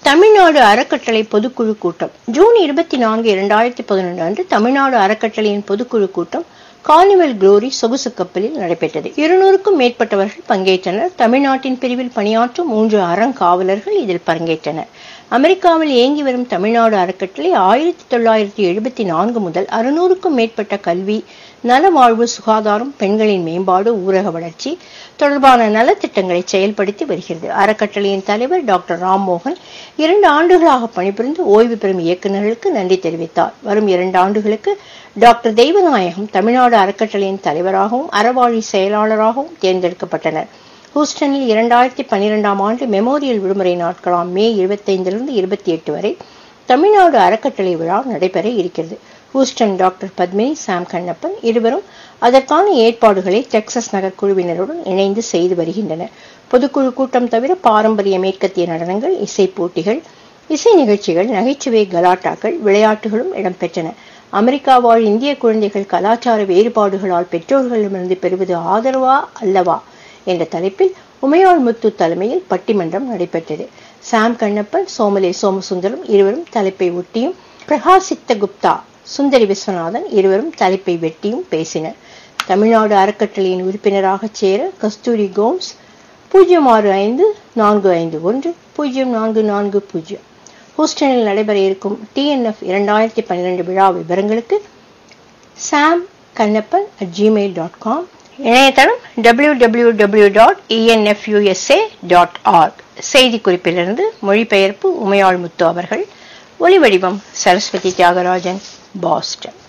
தமிழ்நாடு அறக்கட்டளை பொதுக்குழு கூட்டம் ஜூன் இருபத்தி நான்கு இரண்டாயிரத்தி பதினொன்று அன்று தமிழ்நாடு அறக்கட்டளையின் பொதுக்குழு கூட்டம் கார்னிவல் குளோரி சொகுசு கப்பலில் நடைபெற்றது இருநூறுக்கும் மேற்பட்டவர்கள் பங்கேற்றனர் தமிழ்நாட்டின் பிரிவில் பணியாற்றும் மூன்று அறங்காவலர்கள் இதில் பங்கேற்றனர் அமெரிக்காவில் இயங்கி வரும் தமிழ்நாடு அறக்கட்டளை ஆயிரத்தி தொள்ளாயிரத்தி எழுபத்தி நான்கு முதல் அறுநூறுக்கும் மேற்பட்ட கல்வி நலவாழ்வு சுகாதாரம் பெண்களின் மேம்பாடு ஊரக வளர்ச்சி தொடர்பான நலத்திட்டங்களை செயல்படுத்தி வருகிறது அறக்கட்டளையின் தலைவர் டாக்டர் ராம்மோகன் இரண்டு ஆண்டுகளாக பணிபுரிந்து ஓய்வு பெறும் இயக்குநர்களுக்கு நன்றி தெரிவித்தார் வரும் இரண்டு ஆண்டுகளுக்கு டாக்டர் தெய்வநாயகம் தமிழ்நாடு அறக்கட்டளையின் தலைவராகவும் அறவாழி செயலாளராகவும் தேர்ந்தெடுக்கப்பட்டனர் ஹூஸ்டனில் இரண்டாயிரத்தி பன்னிரெண்டாம் ஆண்டு மெமோரியல் விடுமுறை நாட்களாம் மே இருபத்தைந்திலிருந்து இருபத்தி எட்டு வரை தமிழ்நாடு அறக்கட்டளை விழா நடைபெற இருக்கிறது Houston doctor Padmini Sam Kannappan இருவரும் அதற்கான ஏற்பாடுகளை டெக்சஸ் நகர் குழுவினருடன் இணைந்து செய்து வருகின்றனர் பொதுக்குழு கூட்டம் தவிர பாரம்பரிய மேற்கத்திய நடனங்கள் இசை போட்டிகள் இசை நிகழ்ச்சிகள் நகைச்சுவை கலாட்டாக்கள் விளையாட்டுகளும் இடம்பெற்றன அமெரிக்கா வாழ் இந்திய குழந்தைகள் கலாச்சார வேறுபாடுகளால் பெற்றோர்களிடமிருந்து பெறுவது ஆதரவா அல்லவா என்ற தலைப்பில் உமையாள் முத்து தலைமையில் பட்டிமன்றம் நடைபெற்றது சாம் கண்ணப்பன் சோமலே சோமசுந்தரம் இருவரும் தலைப்பை ஒட்டியும் பிரகாசித்த குப்தா சுந்தரி விஸ்வநாதன் இருவரும் தலைப்பை வெட்டியும் பேசினர் தமிழ்நாடு அறக்கட்டளையின் உறுப்பினராக சேர கஸ்தூரி கோம்ஸ் பூஜ்ஜியம் ஆறு ஐந்து நான்கு ஐந்து ஒன்று பூஜ்ஜியம் நான்கு நான்கு பூஜ்ஜியம் ஹூஸ்டனில் நடைபெற இருக்கும் டிஎன்எஃப் இரண்டாயிரத்தி பன்னிரெண்டு விழா விவரங்களுக்கு Sam Kannappan at Gmail dot com இணையதளம் W W W dot ENFUSA dot org செய்தி குறிப்பிலிருந்து மொழிபெயர்ப்பு உமையாள் முத்து அவர்கள் ஒலிவடிவம் சரஸ்வதி தியாகராஜன் பாஸ்டன்